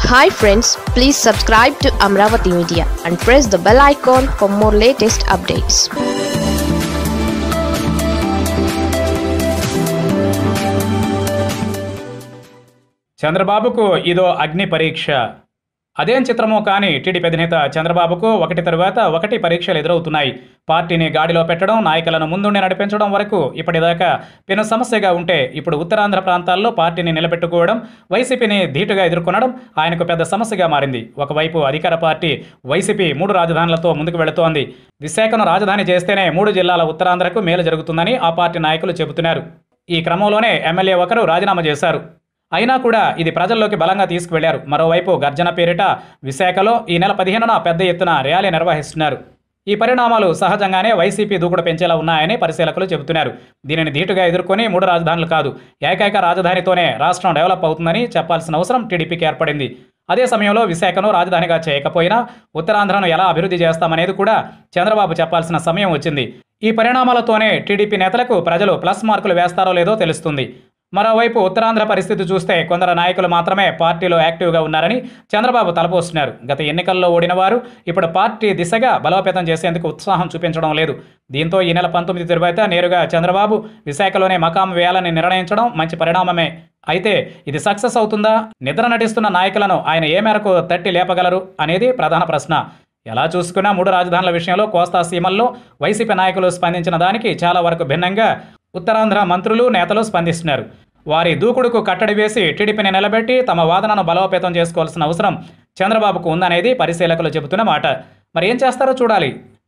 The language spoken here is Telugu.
hi friends please subscribe to Amaravati media and press the bell icon for more latest updates చంద్రబాబుకు ఇదో అగ్ని పరీక్ష అదేం చిత్రమో కానీ టీడీపీ అధినేత చంద్రబాబుకు ఒకటి తరువాత ఒకటి పరీక్షలు ఎదురవుతున్నాయి పార్టీని గాడిలో పెట్టడం నాయకులను ముందుండి నడిపించడం వరకు ఇప్పటిదాకా పెను సమస్యగా ఉంటే ఇప్పుడు ఉత్తరాంధ్ర ప్రాంతాల్లో పార్టీని నిలబెట్టుకోవడం వైసీపీని ధీటుగా ఎదుర్కొనడం ఆయనకు పెద్ద సమస్యగా మారింది ఒకవైపు అధికార పార్టీ వైసీపీ మూడు రాజధానులతో ముందుకు వెళుతోంది విశాఖను రాజధాని చేస్తేనే మూడు జిల్లాల ఉత్తరాంధ్రకు మేలు జరుగుతుందని ఆ పార్టీ నాయకులు చెబుతున్నారు ఈ క్రమంలోనే ఎమ్మెల్యే ఒకరు రాజీనామా చేశారు అయినా కూడా ఇది ప్రజల్లోకి బలంగా తీసుకువెళ్లారు మరోవైపు గర్జన పేరిట విశాఖలో ఈ నెల పదిహేనున పెద్ద ఎత్తున ర్యాలీ నిర్వహిస్తున్నారు ఈ పరిణామాలు సహజంగానే వైసీపీ దూకుడు పెంచేలా ఉన్నాయని పరిశీలకులు చెబుతున్నారు దీనిని ధీటుగా ఎదుర్కొని మూడు రాజధానులు కాదు ఏకైక రాజధానితోనే రాష్ట్రం డెవలప్ అవుతుందని చెప్పాల్సిన అవసరం టీడీపీకి ఏర్పడింది అదే సమయంలో విశాఖను రాజధానిగా చేయకపోయినా ఉత్తరాంధ్రను ఎలా అభివృద్ధి చేస్తామనేది కూడా చంద్రబాబు చెప్పాల్సిన సమయం వచ్చింది ఈ పరిణామాలతోనే టీడీపీ నేతలకు ప్రజలు ప్లస్ మార్కులు వేస్తారో లేదో తెలుస్తుంది మరోవైపు ఉత్తరాంధ్ర పరిస్థితి చూస్తే కొందరు నాయకులు మాత్రమే పార్టీలో యాక్టివ్గా ఉన్నారని చంద్రబాబు తలపోస్తున్నారు గత ఎన్నికల్లో ఓడిన వారు ఇప్పుడు పార్టీ దిశగా బలోపేతం చేసేందుకు ఉత్సాహం చూపించడం లేదు దీంతో ఈ నెల పంతొమ్మిది తరువాత నేరుగా చంద్రబాబు విశాఖలోనే మకాం వేయాలని నిర్ణయించడం మంచి పరిణామమే అయితే ఇది సక్సెస్ అవుతుందా నిద్ర నటిస్తున్న నాయకులను ఆయన ఏ మేరకు తట్టి లేపగలరు అనేది ప్రధాన ప్రశ్న ఎలా చూసుకున్నా మూడు రాజధానుల విషయంలో కోస్తా సీమల్లో వైసీపీ నాయకులు స్పందించిన దానికి చాలా వరకు భిన్నంగా ఉత్తరాంధ్ర మంత్రులు నేతలు స్పందిస్తున్నారు వారి దూకుడుకు కట్టడి వేసి టీడీపీని నిలబెట్టి తమ వాదనను బలోపేతం చేసుకోవాల్సిన అవసరం చంద్రబాబుకు ఉందనేది పరిశీలకులు చెబుతున్న మాట మరి ఏం చేస్తారో చూడాలి